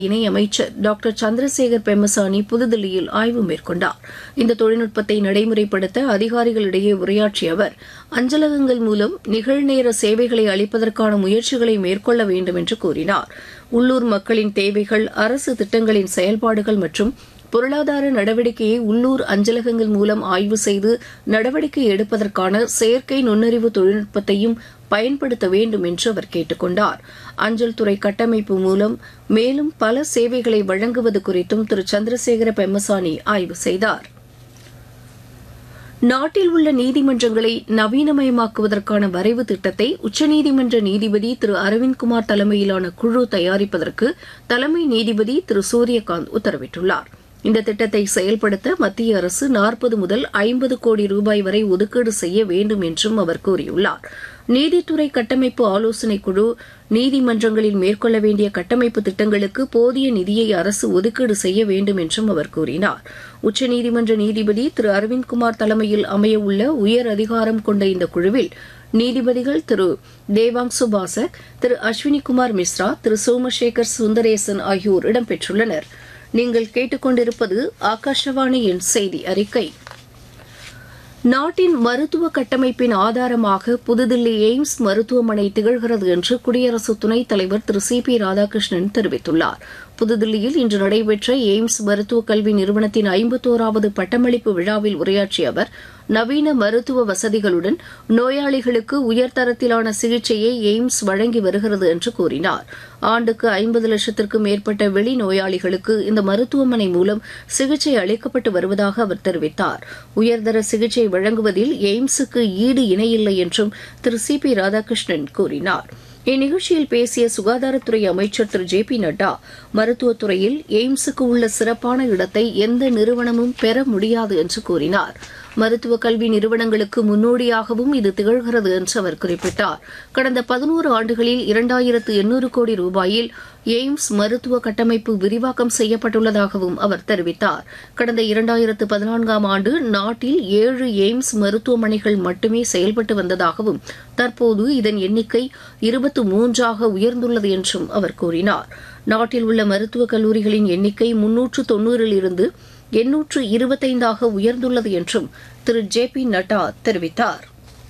இணையமைச்சர் டாக்டர் சந்திரசேகர் பெம்மசானி புதுதில்லியில் ஆய்வு மேற்கொண்டார் இந்த தொழில்நுட்பத்தை நடைமுறைப்படுத்த அதிகாரிகளிடையே உரையாற்றிய அவர் அஞ்சலகங்கள் மூலம் நிகழ்நேர சேவைகளை அளிப்பதற்கான முயற்சிகளை மேற்கொள்ள வேண்டும் என்று கூறினார் உள்ளூர் மக்களின் தேவைகள் அரசு திட்டங்களின் செயல்பாடுகள் மற்றும் பொருளாதார நடவடிக்கையை உள்ளூர் அஞ்சலகங்கள் மூலம் ஆய்வு செய்து நடவடிக்கை எடுப்பதற்கான செயற்கை நுண்ணறிவு தொழில்நுட்பத்தையும் பயன்படுத்த வேண்டும் என்று அவர் கேட்டுக் கொண்டார் அஞ்சல் துறை கட்டமைப்பு மூலம் மேலும் பல சேவைகளை வழங்குவது குறித்தும் திரு சந்திரசேகர பெம்மசானி ஆய்வு செய்தார் நாட்டில் உள்ள நீதிமன்றங்களை நவீனமயமாக்குவதற்கான வரைவு திட்டத்தை உச்சநீதிமன்ற நீதிபதி திரு அரவிந்த்குமார் தலைமையிலான குழு தயாரிப்பதற்கு தலைமை நீதிபதி திரு சூரியகாந்த் உத்தரவிட்டுள்ளார் இந்த திட்டத்தை செயல்படுத்த மத்திய அரசு நாற்பது முதல் ஐம்பது கோடி ரூபாய் வரை ஒதுக்கீடு செய்ய வேண்டும் என்றும் அவர் கூறியுள்ளார் நீதித்துறை கட்டமைப்பு ஆலோசனைக் குழு நீதிமன்றங்களில் மேற்கொள்ள வேண்டிய கட்டமைப்பு திட்டங்களுக்கு போதிய நிதியை அரசு ஒதுக்கீடு செய்ய வேண்டும் என்றும் அவர் கூறினார் உச்சநீதிமன்ற நீதிபதி திரு அரவிந்த்குமார் தலைமையில் அமையவுள்ள உயர் அதிகாரம் கொண்ட இந்த குழுவில் நீதிபதிகள் திரு தேவாங்சு பாசக் திரு அஸ்வினிகுமார் மிஸ்ரா திரு சோமசேகர் சுந்தரேசன் ஆகியோர் இடம்பெற்றுள்ளனர் நீங்கள் கேட்டுக்கொண்டிருப்பது ஆகாஷவாணியின் செய்தி அறிக்கை நாட்டின் மருத்துவ கட்டமைப்பின் ஆதாரமாக புதுதில்லி எய்ம்ஸ் மருத்துவமனை திகழ்கிறது என்று குடியரசு துணைத் தலைவர் திரு சி பி ராதாகிருஷ்ணன் தெரிவித்துள்ளார் புதுதில்லியில் இன்று நடைபெற்ற எய்ம்ஸ் மருத்துவக் கல்வி நிறுவனத்தின் ஐம்பத்தோராவது பட்டமளிப்பு விழாவில் உரையாற்றிய அவர் நவீன மருத்துவ வசதிகளுடன் நோயாளிகளுக்கு உயர்தரத்திலான சிகிச்சையை எய்ம்ஸ் வழங்கி வருகிறது என்று கூறினார் ஆண்டுக்கு ஐம்பது லட்சத்திற்கும் மேற்பட்ட வெளி நோயாளிகளுக்கு இந்த மருத்துவமனை மூலம் சிகிச்சை அளிக்கப்பட்டு வருவதாக அவர் தெரிவித்தார் உயர்தர சிகிச்சை வழங்குவதில் எய்ம்ஸுக்கு ஈடு இணையில்லை என்றும் திரு சி பி ராதாகிருஷ்ணன் கூறினார் இந்நிகழ்ச்சியில் பேசிய சுகாதாரத்துறை அமைச்சர் திரு ஜே பி நட்டா மருத்துவத்துறையில் எய்ம்ஸுக்கு உள்ள சிறப்பான இடத்தை எந்த நிறுவனமும் பெற முடியாது என்று கூறினார் மருத்துவ கல்வி நிறுவனங்களுக்கு முன்னோடியாகவும் இது திகழ்கிறது என்று அவர் குறிப்பிட்டார் கடந்த பதினோரு ஆண்டுகளில் இரண்டாயிரத்து எண்ணூறு கோடி ரூபாயில் எய்ம்ஸ் மருத்துவ கட்டமைப்பு விரிவாக்கம் செய்யப்பட்டுள்ளதாகவும் அவர் தெரிவித்தார் கடந்த இரண்டாயிரத்து பதினான்காம் ஆண்டு நாட்டில் ஏழு எய்ம்ஸ் மருத்துவமனைகள் மட்டுமே செயல்பட்டு வந்ததாகவும் தற்போது இதன் எண்ணிக்கை இருபத்து மூன்றாக உயர்ந்துள்ளது என்றும் அவர் கூறினார் நாட்டில் உள்ள மருத்துவக் கல்லூரிகளின் எண்ணிக்கை முன்னூற்று தொன்னூறில் இருந்து எண்ணூற்று இருபத்தைந்தாக உயர்ந்துள்ளது என்றும் திரு ஜே பி நட்டா தெரிவித்தார்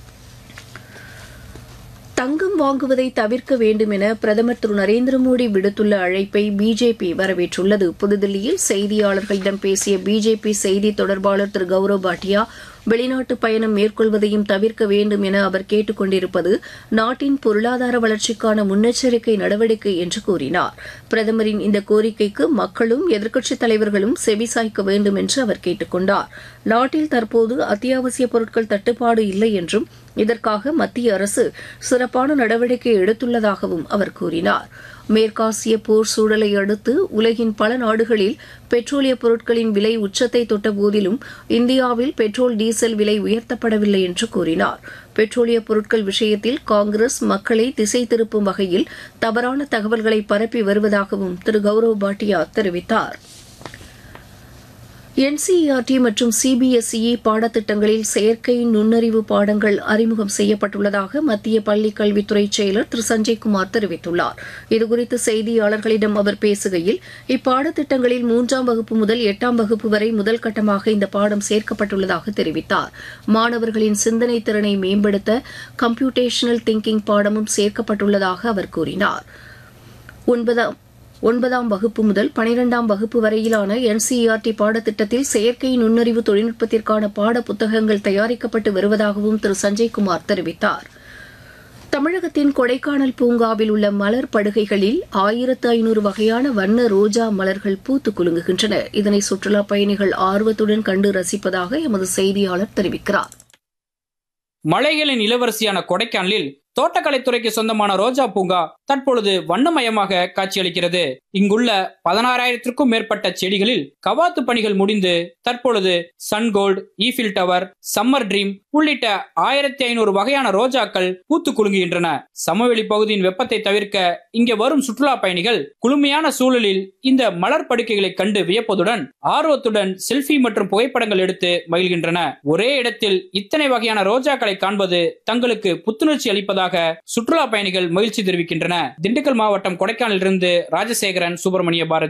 தங்கம் வாங்குவதை தவிர்க்க வேண்டும் என பிரதமர் திரு நரேந்திர மோடி விடுத்துள்ள அழைப்பை பிஜேபி வரவேற்றுள்ளது புதுதில்லியில் செய்தியாளர்களிடம் பேசிய பிஜேபி செய்தி தொடர்பாளர் திரு கௌரவ் பாட்டியா வெளிநாட்டு பயணம் மேற்கொள்வதையும் தவிர்க்க வேண்டும் என அவர் கேட்டுக் கொண்டிருப்பது நாட்டின் பொருளாதார வளர்ச்சிக்கான முன்னெச்சரிக்கை நடவடிக்கை என்று கூறினார் பிரதமரின் இந்த கோரிக்கைக்கு மக்களும் எதிர்க்கட்சித் தலைவர்களும் செவிசாய்க்க வேண்டும் என்று அவர் கேட்டுக் கொண்டார் நாட்டில் தற்போது அத்தியாவசிய பொருட்கள் தட்டுப்பாடு இல்லை என்றும் இதற்காக மத்திய அரசு சிறப்பான நடவடிக்கை எடுத்துள்ளதாகவும் அவர் கூறினார் மேற்காசிய போர் சூழலை அடுத்து உலகின் பல நாடுகளில் பெட்ரோலிய பொருட்களின் விலை உச்சத்தை தொட்ட போதிலும் இந்தியாவில் பெட்ரோல் டீசல் விலை உயர்த்தப்படவில்லை என்று கூறினார் பெட்ரோலிய பொருட்கள் விஷயத்தில் காங்கிரஸ் மக்களை திசை திருப்பும் வகையில் தவறான தகவல்களை பரப்பி வருவதாகவும் திரு கௌரவ் பாட்டியா தெரிவித்தார் என்சிஇஆர்டி மற்றும் சிபிஎஸ்இ பாடத்திட்டங்களில் செயற்கை நுண்ணறிவு பாடங்கள் அறிமுகம் செய்யப்பட்டுள்ளதாக மத்திய பள்ளிக் கல்வித்துறை செயலர் திரு சஞ்சய்குமார் தெரிவித்துள்ளார் இதுகுறித்து செய்தியாளர்களிடம் அவர் பேசுகையில் இப்பாடத்திட்டங்களில் மூன்றாம் வகுப்பு முதல் எட்டாம் வகுப்பு வரை முதல் கட்டமாக இந்த பாடம் சேர்க்கப்பட்டுள்ளதாக தெரிவித்தார் மாணவர்களின் சிந்தனை திறனை மேம்படுத்த கம்ப்யூட்டேஷனல் திங்கிங் பாடமும் சேர்க்கப்பட்டுள்ளதாக அவர் கூறினார் ஒன்பதாம் ஒன்பதாம் வகுப்பு முதல் பனிரெண்டாம் வகுப்பு வரையிலான என்சிஇஆர்டி பாடத்திட்டத்தில் செயற்கை நுண்ணறிவு தொழில்நுட்பத்திற்கான பாட புத்தகங்கள் தயாரிக்கப்பட்டு வருவதாகவும் திரு சஞ்சய்குமார் தெரிவித்தார் தமிழகத்தின் கொடைக்கானல் பூங்காவில் உள்ள மலர் படுகைகளில் ஆயிரத்து ஐநூறு வகையான வண்ண ரோஜா மலர்கள் பூத்து குலுங்குகின்றன இதனை சுற்றுலாப் பயணிகள் ஆர்வத்துடன் கண்டு ரசிப்பதாக எமது செய்தியாளர் தெரிவிக்கிறார் மலைகளின் இளவரசியான கொடைக்கானலில் தோட்டக்கலைத்துறைக்கு சொந்தமான ரோஜா பூங்கா தற்பொழுது வண்ணமயமாக காட்சியளிக்கிறது இங்குள்ள பதினாறாயிரத்திற்கும் மேற்பட்ட செடிகளில் கவாத்து பணிகள் முடிந்து தற்பொழுது sungold Eiffel tower summer dream உள்ளிட்ட ஆயிரத்தி ஐநூறு வகையான ரோஜாக்கள் பூத்து குலுங்குகின்றன சமவெளி பகுதியின் வெப்பத்தை தவிர்க்க இங்கே வரும் சுற்றுலா பயணிகள் குளுமையான சூழலில் இந்த மலர் படுக்கைகளை கண்டு வியப்பதுடன் ஆர்வத்துடன் செல்ஃபி மற்றும் புகைப்படங்கள் எடுத்து மகிழ்கின்றன ஒரே இடத்தில் இத்தனை வகையான ரோஜாக்களை காண்பது தங்களுக்கு புத்துணர்ச்சி அளிப்பதாக சுற்றுலா பயணிகள் மகிழ்ச்சி தெரிவிக்கின்றன திண்டுக்கல் மாவட்டம் கொடைக்கானலிலிருந்து ராஜசேகரன் தினகரன் சுப்பிரமணிய பாரதி